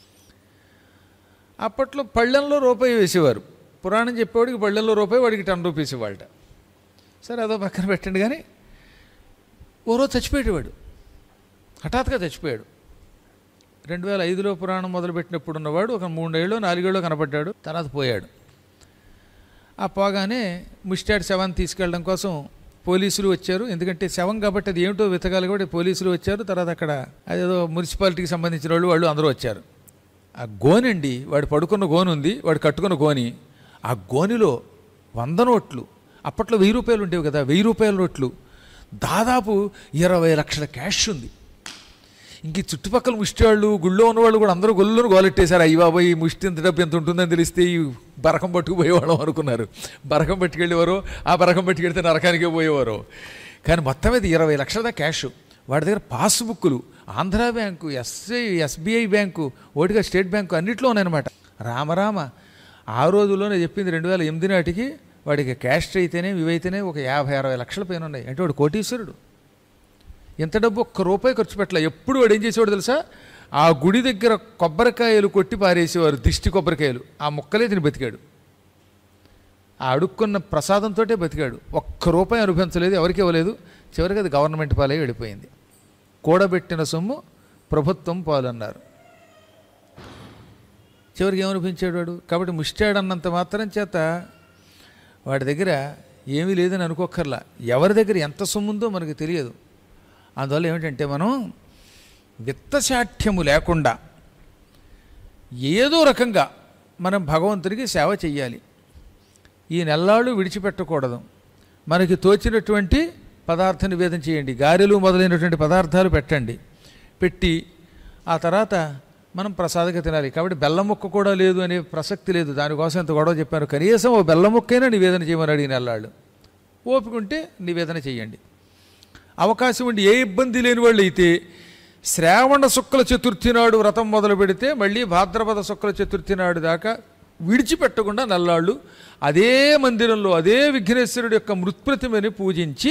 [SPEAKER 1] అప్పట్లో పళ్ళెంలో రూపాయి వేసేవారు పురాణం చెప్పేవాడికి పళ్ళెంలో రూపాయి వాడికి టెన్ రూపీస్ ఇవ్వాలట సరే అదో పక్కన పెట్టండి కానీ ఓ రోజు చచ్చిపోయాడు వాడు హఠాత్తుగా చచ్చిపోయాడు రెండు వేల ఐదులో పురాణం మొదలుపెట్టినప్పుడు ఉన్నవాడు ఒక మూడేళ్ళు నాలుగేళ్ళు కనపడ్డాడు తర్వాత పోయాడు ఆ పోగానే ముష్టాడి శవాన్ని తీసుకెళ్ళడం కోసం పోలీసులు వచ్చారు ఎందుకంటే శవం కాబట్టి అది ఏమిటో వెతకాలి కాబట్టి పోలీసులు వచ్చారు తర్వాత అక్కడ అదేదో మున్సిపాలిటీకి సంబంధించిన వాళ్ళు వాళ్ళు అందరూ వచ్చారు ఆ గోనండి వాడు పడుకున్న గోను ఉంది వాడు కట్టుకున్న గోని ఆ గోనిలో వంద నోట్లు అప్పట్లో వెయ్యి రూపాయలు ఉండేవి కదా వెయ్యి రూపాయల నోట్లు దాదాపు ఇరవై లక్షల క్యాష్ ఉంది ఇంక ఈ చుట్టుపక్కల ముష్టివాళ్ళు గుళ్ళో ఉన్నవాళ్ళు కూడా అందరూ గొల్లును గోలెట్టేశారు అయ్యి బాబాయ్ ఈ ముష్టి ఇంత డబ్బు ఎంత ఉంటుందని తెలిస్తే ఈ బరకం పట్టుకుపోయేవాళ్ళం అనుకున్నారు బరకం పట్టుకెళ్ళేవారు ఆ బరకం పట్టుకెళ్తే నరకానికే పోయేవారు కానీ మొత్తం మీద ఇరవై లక్షల దాకా క్యాష్ వాడి దగ్గర పాస్బుక్లు Andhra bank S I SBI bank ఓటిగా స్టేట్ బ్యాంకు అన్నిట్లో ఉన్నాయన్నమాట రామరామ ఆ రోజుల్లోనే చెప్పింది రెండు వేల ఎనిమిది నాటికి వాడికి క్యాష్ అయితేనే ఇవైతేనే ఒక యాభై అరవై లక్షల పైన ఉన్నాయి అంటే వాడు కోటీశ్వరుడు ఎంత డబ్బు ఒక్క రూపాయి ఖర్చు పెట్టలే ఎప్పుడు వాడు ఏం చేసేవాడు తెలుసా ఆ గుడి దగ్గర కొబ్బరికాయలు కొట్టి పారేసేవారు దిష్టి కొబ్బరికాయలు ఆ ముక్కలే తిని బతికాడు ఆ అడుక్కున్న ప్రసాదంతో బతికాడు ఒక్క రూపాయి అనుభవించలేదు ఎవరికి ఇవ్వలేదు చివరికి అది గవర్నమెంట్ పాలై వెళ్ళిపోయింది కూడబెట్టిన సొమ్ము ప్రభుత్వం పాలన్నారు చివరికి ఏమనిపించాడు వాడు కాబట్టి ముష్టాడన్నంత మాత్రం చేత వాడి దగ్గర ఏమీ లేదని అనుకోకర్లా ఎవరి దగ్గర ఎంత సొమ్ముందో మనకు తెలియదు అందువల్ల ఏమిటంటే మనం విత్తశాఠ్యము లేకుండా ఏదో రకంగా మనం భగవంతుడికి సేవ చెయ్యాలి ఈ నెల్లాళ్ళు విడిచిపెట్టకూడదు మనకి తోచినటువంటి పదార్థ నివేదన చేయండి గారెలు మొదలైనటువంటి పదార్థాలు పెట్టండి పెట్టి ఆ తర్వాత మనం ప్రసాదంగా తినాలి కాబట్టి బెల్లం ముక్క కూడా లేదు అనే ప్రసక్తి లేదు దానికోసం ఎంత గొడవ చెప్పాను కనీసం ఓ బెల్లం ముక్కైనా నివేదన చేయమని అడిగిన నెల్లాళ్ళు ఓపిక ఉంటే నివేదన చేయండి అవకాశం ఉండి ఏ ఇబ్బంది లేని వాళ్ళు అయితే శ్రావణ శుక్ల చతుర్థి నాడు వ్రతం మొదలు పెడితే మళ్ళీ భాద్రపద శుక్ల చతుర్థి నాడు దాకా విడిచిపెట్టకుండా నల్లాళ్ళు అదే మందిరంలో అదే విఘ్నేశ్వరుడు యొక్క మృత్ప్రతిమని పూజించి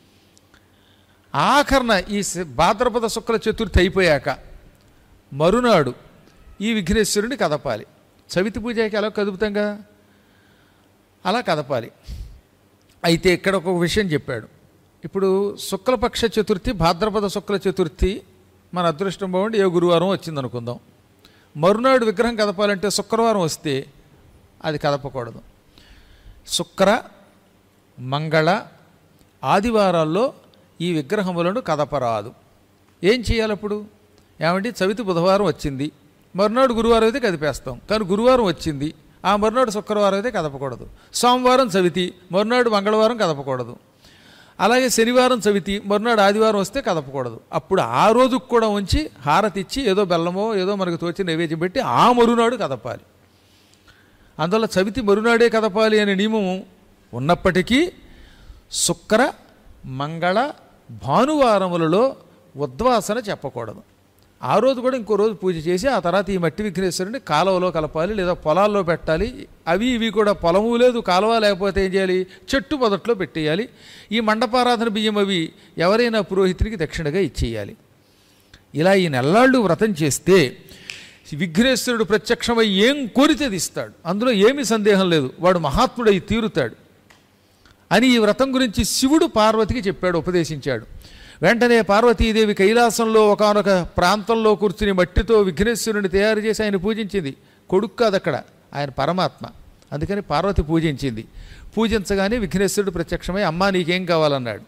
[SPEAKER 1] ఆఖరణ ఈ శ- భాద్రపద శుక్ల చతుర్థి అయిపోయాక మరునాడు ఈ విఘ్నేశ్వరుని కదపాలి చవితి పూజకి ఎలా కదుపుతాం కదా అలా కదపాలి అయితే ఇక్కడ ఒక విషయం చెప్పాడు ఇప్పుడు శుక్లపక్ష చతుర్థి భాద్రపద శుక్ల చతుర్థి మన అదృష్టం బాగుండి ఏ గురువారం వచ్చింది అనుకుందాం మరునాడు విగ్రహం కదపాలంటే శుక్రవారం వస్తే అది కదపకూడదు శుక్ర మంగళ ఆదివారాల్లో ఈ విగ్రహములను కదపరాదు ఏం చేయాలి అప్పుడు ఏమంటే చవితి బుధవారం వచ్చింది మరునాడు గురువారం అయితే కదిపేస్తాం కానీ గురువారం వచ్చింది ఆ మరునాడు శుక్రవారం అయితే కదపకూడదు సోమవారం చవితి మరునాడు మంగళవారం కదపకూడదు అలాగే శనివారం చవితి మరునాడు ఆదివారం వస్తే కదపకూడదు అప్పుడు ఆ రోజుకు కూడా ఉంచి హారతి ఇచ్చి ఏదో బెల్లమో ఏదో మనకు తోచి నైవేద్యం పెట్టి ఆ మరునాడు కదపాలి అందువల్ల చవితి మరునాడే కదపాలి అనే నియమం ఉన్నప్పటికీ శుక్ర మంగళ భానువారములలో ఉద్వాసన చెప్పకూడదు ఆ రోజు కూడా ఇంకో రోజు పూజ చేసి ఆ తర్వాత ఈ మట్టి విఘ్నేశ్వరుని కాలువలో కలపాలి లేదా పొలాల్లో పెట్టాలి అవి ఇవి కూడా పొలము లేదు కాలువ లేకపోతే ఏం చేయాలి చెట్టు మొదట్లో పెట్టేయాలి ఈ మండపారాధన బియ్యం అవి ఎవరైనా పురోహితునికి దక్షిణగా ఇచ్చేయాలి ఇలా ఈ నెల్లాళ్ళు వ్రతం చేస్తే విఘ్నేశ్వరుడు ప్రత్యక్షమై ఏం కోరితే అది ఇస్తాడు అందులో ఏమీ సందేహం లేదు వాడు మహాత్ముడై తీరుతాడు అని ఈ వ్రతం గురించి శివుడు పార్వతికి చెప్పాడు ఉపదేశించాడు వెంటనే పార్వతీదేవి కైలాసంలో ఒకనొక ప్రాంతంలో కూర్చుని మట్టితో విఘ్నేశ్వరుని తయారు చేసి ఆయన పూజించింది కొడుకు కాదు అక్కడ ఆయన పరమాత్మ అందుకని పార్వతి పూజించింది పూజించగానే విఘ్నేశ్వరుడు ప్రత్యక్షమై అమ్మా నీకేం కావాలన్నాడు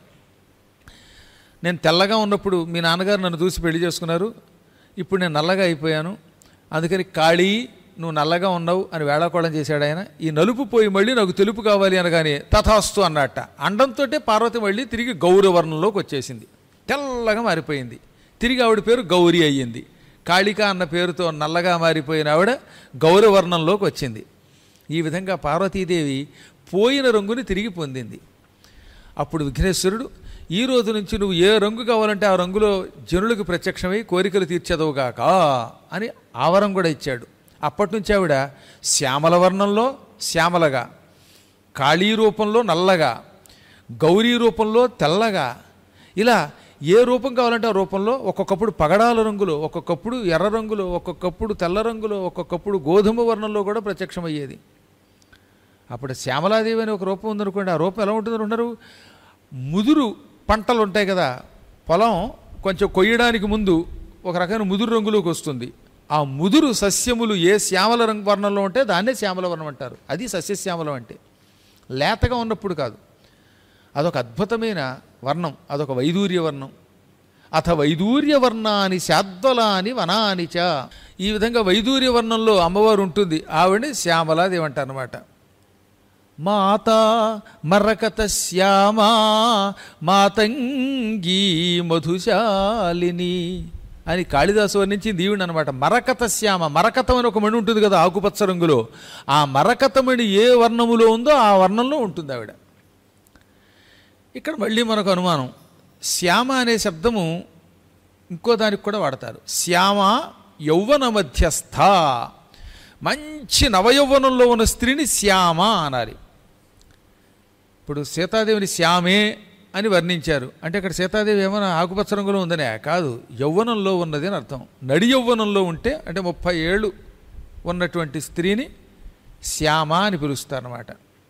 [SPEAKER 1] నేను తెల్లగా ఉన్నప్పుడు మీ నాన్నగారు నన్ను చూసి పెళ్లి చేసుకున్నారు ఇప్పుడు నేను నల్లగా అయిపోయాను అందుకని కాళీ నువ్వు నల్లగా ఉన్నావు అని వేళాకోళం చేశాడు ఆయన ఈ నలుపు పోయి మళ్ళీ నాకు తెలుపు కావాలి అనగానే తథాస్తు అన్నట్ట అండంతో పార్వతి మళ్ళీ తిరిగి గౌరవర్ణంలోకి వచ్చేసింది తెల్లగా మారిపోయింది తిరిగి ఆవిడ పేరు గౌరీ అయ్యింది కాళిక అన్న పేరుతో నల్లగా మారిపోయిన ఆవిడ గౌరవర్ణంలోకి వచ్చింది ఈ విధంగా పార్వతీదేవి పోయిన రంగుని తిరిగి పొందింది అప్పుడు విఘ్నేశ్వరుడు ఈ రోజు నుంచి నువ్వు ఏ రంగు కావాలంటే ఆ రంగులో జనులకు ప్రత్యక్షమై కోరికలు తీర్చదవుగాక అని ఆవరం కూడా ఇచ్చాడు అప్పటి నుంచి ఆవిడ శ్యామల వర్ణంలో శ్యామలగా కాళీ రూపంలో నల్లగా గౌరీ రూపంలో తెల్లగా ఇలా ఏ రూపం కావాలంటే ఆ రూపంలో ఒక్కొక్కప్పుడు పగడాల రంగులో ఒక్కొక్కప్పుడు ఎర్ర రంగులో ఒక్కొక్కప్పుడు తెల్ల రంగులో ఒక్కొక్కప్పుడు గోధుమ వర్ణంలో కూడా ప్రత్యక్షమయ్యేది అప్పుడు శ్యామలాదేవి అని ఒక రూపం ఉందనుకోండి ఆ రూపం ఎలా ఉంటుంది అనుకుంటారు ముదురు పంటలు ఉంటాయి కదా పొలం కొంచెం కొయ్యడానికి ముందు ఒక రకమైన ముదురు రంగులోకి వస్తుంది ఆ ముదురు సస్యములు ఏ శ్యామల రంగు వర్ణంలో ఉంటే దాన్నే శ్యామల వర్ణం అంటారు అది సస్యశ్యామలం అంటే లేతగా ఉన్నప్పుడు కాదు అదొక అద్భుతమైన వర్ణం అదొక వైదూర్య వర్ణం అథ వైదూర్య వర్ణాని శాద్వలాని వనాని చ ఈ విధంగా వైదూర్య వర్ణంలో అమ్మవారు ఉంటుంది ఆవిడని శ్యామలాదేవి అంటారు అనమాట మాత మరకత శ్యామా మాతంగీ మధుశాలిని అని కాళిదాసు వర్ణించింది ఈవిడ అనమాట మరకత శ్యామ మరకతం అని ఒక మణి ఉంటుంది కదా ఆకుపచ్చ రంగులో ఆ మరకతమణి ఏ వర్ణములో ఉందో ఆ వర్ణంలో ఉంటుంది ఆవిడ ఇక్కడ మళ్ళీ మనకు అనుమానం శ్యామ అనే శబ్దము ఇంకో దానికి కూడా వాడతారు శ్యామ యౌవన మధ్యస్థ మంచి నవయౌవనంలో ఉన్న స్త్రీని శ్యామ అనాలి ఇప్పుడు సీతాదేవిని శ్యామే అని వర్ణించారు అంటే అక్కడ సీతాదేవి ఏమైనా ఆకుపచ్చ రంగులో ఉందనే కాదు యౌవనంలో ఉన్నది అని అర్థం నడి యౌవనంలో ఉంటే అంటే ముప్పై ఏళ్ళు ఉన్నటువంటి స్త్రీని శ్యామ అని పిలుస్తారన్నమాట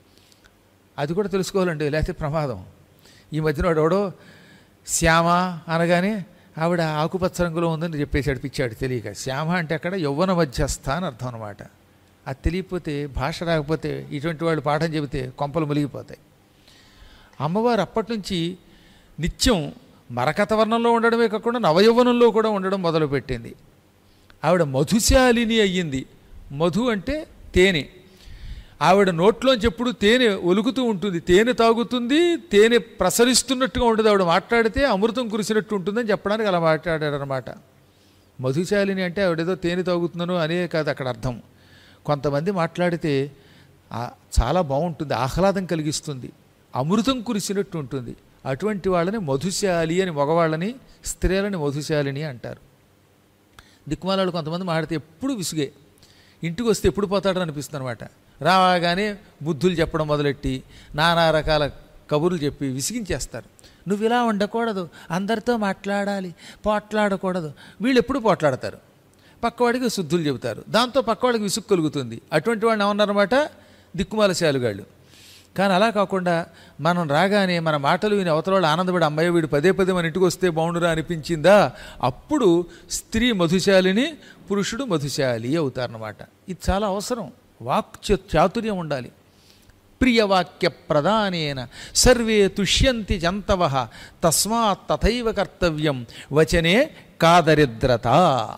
[SPEAKER 1] అది కూడా తెలుసుకోవాలండి లేకపోతే ప్రమాదం ఈ మధ్యన వాడు ఎవడో శ్యామ అనగానే ఆవిడ ఆకుపచ్చ రంగులో ఉందని చెప్పేసి అడిపించాడు తెలియక శ్యామ అంటే అక్కడ యౌవన మధ్యస్థ అని అర్థం అనమాట అది తెలియకపోతే భాష రాకపోతే ఇటువంటి వాళ్ళు పాఠం చెబితే కొంపలు మునిగిపోతాయి అమ్మవారు అప్పటి నుంచి నిత్యం మరకత వర్ణంలో ఉండడమే కాకుండా నవయౌవనంలో కూడా ఉండడం మొదలుపెట్టింది ఆవిడ మధుశాలిని అయ్యింది మధు అంటే తేనె ఆవిడ నోట్లోంచి ఎప్పుడు తేనె ఒలుగుతూ ఉంటుంది తేనె తాగుతుంది తేనె ప్రసరిస్తున్నట్టుగా ఉంటుంది ఆవిడ మాట్లాడితే అమృతం కురిసినట్టు ఉంటుందని చెప్పడానికి అలా మాట్లాడారనమాట మధుశాలిని అంటే ఆవిడేదో తేనె తాగుతున్నాను అనే కాదు అక్కడ అర్థం కొంతమంది మాట్లాడితే ఆ- చాలా బాగుంటుంది ఆహ్లాదం కలిగిస్తుంది అమృతం కురిసినట్టు ఉంటుంది అటువంటి వాళ్ళని మధుశాలి అని మగవాళ్ళని స్త్రీలని మధుశాలిని అంటారు దిక్కుమాలాడు కొంతమంది మాట్లాడితే ఎప్పుడు విసుగే ఇంటికి వస్తే ఎప్పుడు పోతాడో అనిపిస్తుంది అనమాట రాగానే బుద్ధులు చెప్పడం మొదలెట్టి నానా రకాల కబుర్లు చెప్పి విసిగించేస్తారు నువ్వు ఇలా ఉండకూడదు అందరితో మాట్లాడాలి పోట్లాడకూడదు వీళ్ళు ఎప్పుడు పోట్లాడతారు పక్కవాడికి శుద్ధులు చెబుతారు దాంతో పక్కవాడికి విసుగు కలుగుతుంది అటువంటి వాడిని ఏమన్నారన్నమాట దిక్కుమాల శాలుగాళ్ళు కానీ అలా కాకుండా మనం రాగానే మన మాటలు విని అవతల వాళ్ళు ఆనందపడి అమ్మాయి వీడు పదే పదే మన ఇంటికి వస్తే బాగుండురా అనిపించిందా అప్పుడు స్త్రీ మధుశాలిని పురుషుడు మధుశాలి అవుతారన్నమాట ఇది చాలా అవసరం వాక్ చ- చాతుర్యం ఉండాలి ప్రియవాక్య ప్రధానేన సర్వే తుష్యంతి జంతవ తస్మాత్ తథైవ కర్తవ్యం వచనే కాదరిద్రత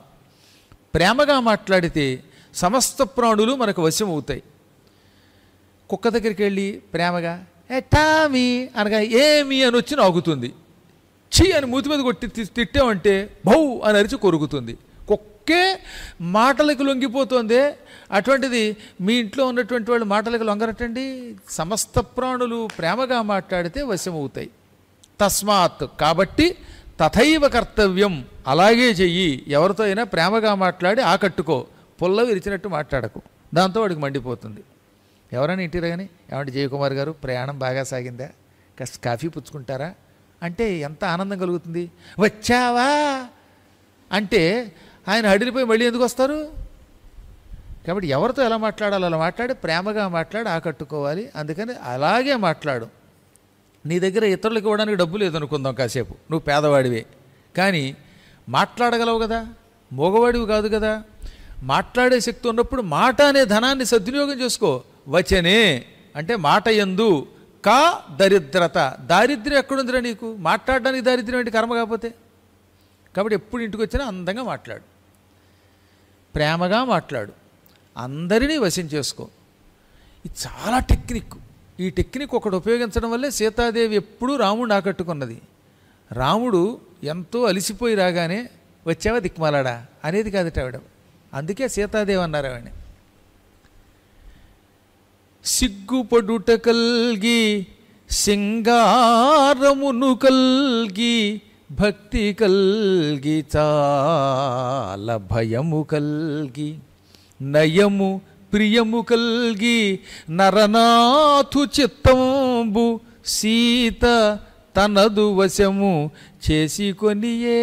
[SPEAKER 1] ప్రేమగా మాట్లాడితే సమస్త ప్రాణులు మనకు వశం అవుతాయి కుక్క దగ్గరికి వెళ్ళి ప్రేమగా ఏ టామీ అనగా ఏమి అని వచ్చి నాగుతుంది ఛీ అని మూతి మీద కొట్టి తి- తిట్టామంటే భౌ అని అరిచి కొరుకుతుంది కుక్క కొడుక్కే మాటలకు లొంగిపోతుంది అటువంటిది మీ ఇంట్లో ఉన్నటువంటి వాళ్ళు మాటలకు లొంగరటండి సమస్త ప్రాణులు ప్రేమగా మాట్లాడితే వశమవుతాయి తస్మాత్ కాబట్టి తథైవ కర్తవ్యం అలాగే చెయ్యి ఎవరితో అయినా ప్రేమగా మాట్లాడి ఆకట్టుకో పుల్ల విరిచినట్టు మాట్లాడకు దాంతో వాడికి మండిపోతుంది ఎవరైనా ఇంటిరా కానీ ఏమంటే జయకుమార్ గారు ప్రయాణం బాగా సాగిందా కాస్త కాఫీ పుచ్చుకుంటారా అంటే ఎంత ఆనందం కలుగుతుంది వచ్చావా అంటే ఆయన హడిలిపోయి మళ్ళీ ఎందుకు వస్తారు కాబట్టి ఎవరితో ఎలా మాట్లాడాలో అలా మాట్లాడి ప్రేమగా మాట్లాడి ఆకట్టుకోవాలి అందుకని అలాగే మాట్లాడు నీ దగ్గర ఇతరులకు ఇవ్వడానికి డబ్బు లేదనుకుందాం కాసేపు నువ్వు పేదవాడివే కానీ మాట్లాడగలవు కదా మగవాడివి కాదు కదా మాట్లాడే శక్తి ఉన్నప్పుడు మాట అనే ధనాన్ని సద్వినియోగం చేసుకో వచనే అంటే మాట ఎందు కా దరిద్రత దారిద్ర్యం ఎక్కడుందిరా నీకు మాట్లాడడానికి దారిద్ర్యం ఏంటి కర్మ కాకపోతే కాబట్టి ఎప్పుడు ఇంటికి వచ్చినా అందంగా మాట్లాడు ప్రేమగా మాట్లాడు అందరినీ వశం చేసుకో ఇది చాలా టెక్నిక్ ఈ టెక్నిక్ ఒకటి ఉపయోగించడం వల్లే సీతాదేవి ఎప్పుడూ రాముడిని ఆకట్టుకున్నది రాముడు ఎంతో అలిసిపోయి రాగానే వచ్చావా దిక్మాలాడా అనేది కాదట ఆవిడ అందుకే సీతాదేవి అన్నారు ఆవిడ సిగ్గుపడుట కల్గి సింగారమును కల్గి భక్తి కల్గి చాలా భయము కల్గి నయము ప్రియము కల్గి నరనాథు చిత్తంబు సీత తనదు వశము చేసి కొనియే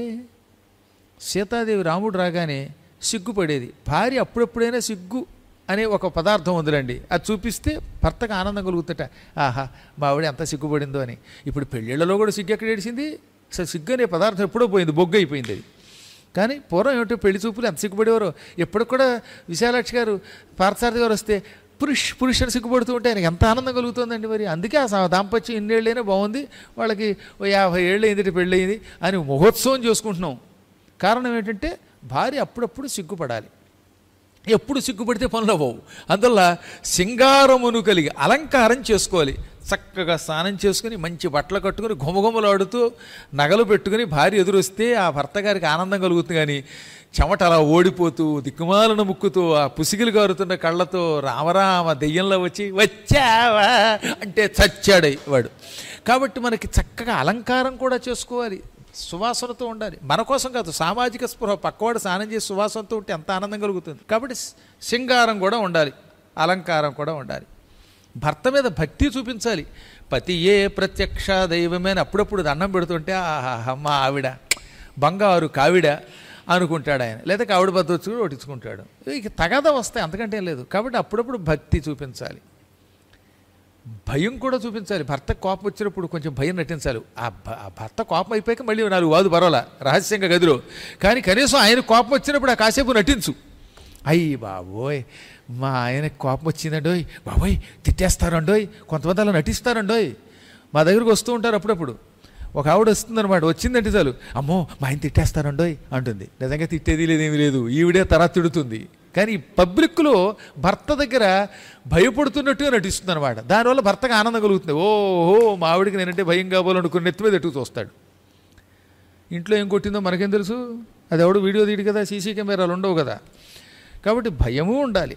[SPEAKER 1] సీతాదేవి రాముడు రాగానే సిగ్గుపడేది భార్య అప్పుడప్పుడైనా సిగ్గు అనే ఒక పదార్థం ఉందిలండి అది చూపిస్తే భర్తకు ఆనందం కలుగుతట ఆహా మా ఆవిడ ఎంత సిగ్గుపడిందో అని ఇప్పుడు పెళ్ళిళ్ళలో కూడా సిగ్గు ఎక్కడ ఏడిసింది అసలు సిగ్గు అనే పదార్థం ఎప్పుడో పోయింది బొగ్గు అయిపోయింది అది కానీ పూర్వం ఏమిటో పెళ్లి చూపులు ఎంత సిగ్గుపడేవారో ఎప్పుడు కూడా విశాలాక్షి గారు పార్థసారథి గారు వస్తే పురుష్ పురుషుడు సిగ్గుపడుతూ ఉంటే ఆయనకి ఎంత ఆనందం కలుగుతుందండి మరి అందుకే ఆ సా- దాంపత్యం ఇన్నేళ్ళైనా బాగుంది వాళ్ళకి ఓ యాభై ఏళ్ళు అయింది పెళ్ళయింది అని మహోత్సవం చేసుకుంటున్నాం కారణం ఏంటంటే భార్య అప్పుడప్పుడు సిగ్గుపడాలి ఎప్పుడు సిగ్గుపడితే పనులు అవ్వవు అందువల్ల సింగారమును కలిగి అలంకారం చేసుకోవాలి చక్కగా స్నానం చేసుకుని మంచి బట్టలు కట్టుకుని ఘుమఘుమలాడుతూ నగలు పెట్టుకుని భార్య ఎదురొస్తే ఆ భర్త గారికి ఆనందం కలుగుతుంది కానీ చెమట అలా ఓడిపోతూ దిక్కుమాలను ముక్కుతూ ఆ పుసిగిలు గారుతున్న కళ్ళతో రామరామ దెయ్యంలో వచ్చి వచ్చావా అంటే చచ్చాడై వాడు కాబట్టి మనకి చక్కగా అలంకారం కూడా చేసుకోవాలి సువాసనతో ఉండాలి మన కోసం కాదు సామాజిక స్పృహ పక్కవాడు స్నానం చేసి సువాసనతో ఉంటే ఎంత ఆనందం కలుగుతుంది కాబట్టి సింగారం కూడా ఉండాలి అలంకారం కూడా ఉండాలి భర్త మీద భక్తి చూపించాలి పతి ఏ ప్రత్యక్ష దైవమే అని అప్పుడప్పుడు దండం పెడుతుంటే ఆహా మా ఆవిడ బంగారు కావిడ అనుకుంటాడు ఆయన లేదా కావిడ బద్ద వచ్చి కూడా ఒట్టించుకుంటాడు ఇక తగాదా వస్తాయి అంతకంటే ఏం లేదు కాబట్టి అప్పుడప్పుడు భక్తి చూపించాలి భయం కూడా చూపించాలి భర్త కోపం వచ్చినప్పుడు కొంచెం భయం నటించాలి ఆ భ- ఆ భర్త కోపం అయిపోయాక మళ్ళీ నాలుగు వాదు పర్వాలా రహస్యంగా గదిలో కానీ కనీసం ఆయన కోపం వచ్చినప్పుడు ఆ కాసేపు నటించు అయ్యి బాబోయ్ మా ఆయన కోపం వచ్చిందండోయ్ బాబోయ్ తిట్టేస్తారండోయ్ కొంతమంది అలా నటిస్తారండోయ్ మా దగ్గరకు వస్తూ ఉంటారు అప్పుడప్పుడు ఒక ఆవిడ వస్తుందన్నమాట వచ్చిందంటే చాలు అమ్మో మా ఆయన తిట్టేస్తారండోయ్ అంటుంది నిజంగా తిట్టేది లేదేమీ లేదు ఈవిడే తర్వాత తిడుతుంది కానీ పబ్లిక్లో భర్త దగ్గర భయపడుతున్నట్టుగా నటిస్తుంది అనమాట దానివల్ల భర్తకు ఆనందం కలుగుతుంది ఓహో మా ఆవిడికి నేనంటే భయం కావాలనుకుని నెత్తి మీద ఎట్టుకు చూస్తాడు ఇంట్లో ఏం కొట్టిందో మనకేం తెలుసు అది ఎవడు వీడియో తీయడు కదా సీసీ కెమెరాలు ఉండవు కదా కాబట్టి భయము ఉండాలి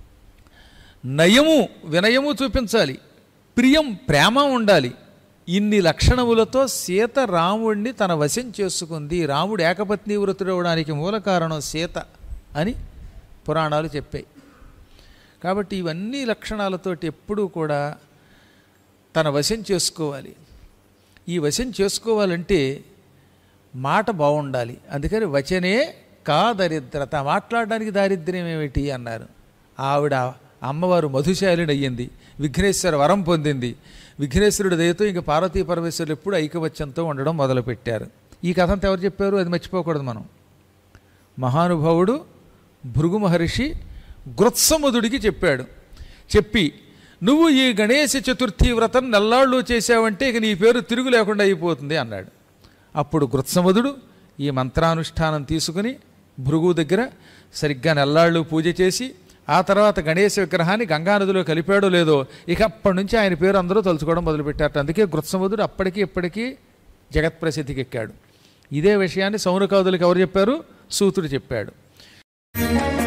[SPEAKER 1] నయము వినయము చూపించాలి ప్రియం ప్రేమ ఉండాలి ఇన్ని లక్షణములతో సీత రాముడిని తన వశం చేసుకుంది రాముడు ఏకపత్ని వృతుడవడానికి మూల కారణం సీత అని పురాణాలు చెప్పాయి కాబట్టి ఇవన్నీ లక్షణాలతోటి ఎప్పుడూ కూడా తన వశం చేసుకోవాలి ఈ వశం చేసుకోవాలంటే మాట బాగుండాలి అందుకని వచనే కా దరిద్రత మాట్లాడడానికి దారిద్ర్యం ఏమిటి అన్నారు ఆవిడ అమ్మవారు మధుశాలిని అయ్యింది విఘ్నేశ్వర వరం పొందింది విఘ్నేశ్వరుడి దయతో ఇంక పార్వతీ పరమేశ్వరులు ఎప్పుడు ఐకవత్యంతో ఉండడం మొదలుపెట్టారు ఈ కథ అంతా ఎవరు చెప్పారు అది మర్చిపోకూడదు మనం మహానుభావుడు భృగు మహర్షి గృత్సముదుడికి చెప్పాడు చెప్పి నువ్వు ఈ గణేశ చతుర్థి వ్రతం నెల్లాళ్ళు చేశావంటే ఇక నీ పేరు తిరుగు లేకుండా అయిపోతుంది అన్నాడు అప్పుడు గృత్సముదుడు ఈ మంత్రానుష్ఠానం తీసుకుని భృగు దగ్గర సరిగ్గా నెల్లాళ్ళు పూజ చేసి ఆ తర్వాత గణేశ విగ్రహాన్ని గంగానదిలో కలిపాడో లేదో ఇక అప్పటి నుంచి ఆయన పేరు అందరూ తలుచుకోవడం మొదలుపెట్టారట అందుకే గృత్సముదుడు అప్పటికి ఇప్పటికీ జగత్ప్రసిద్ధికి ఎక్కాడు ఇదే విషయాన్ని సౌనకాదులకు ఎవరు చెప్పారు సూతుడు చెప్పాడు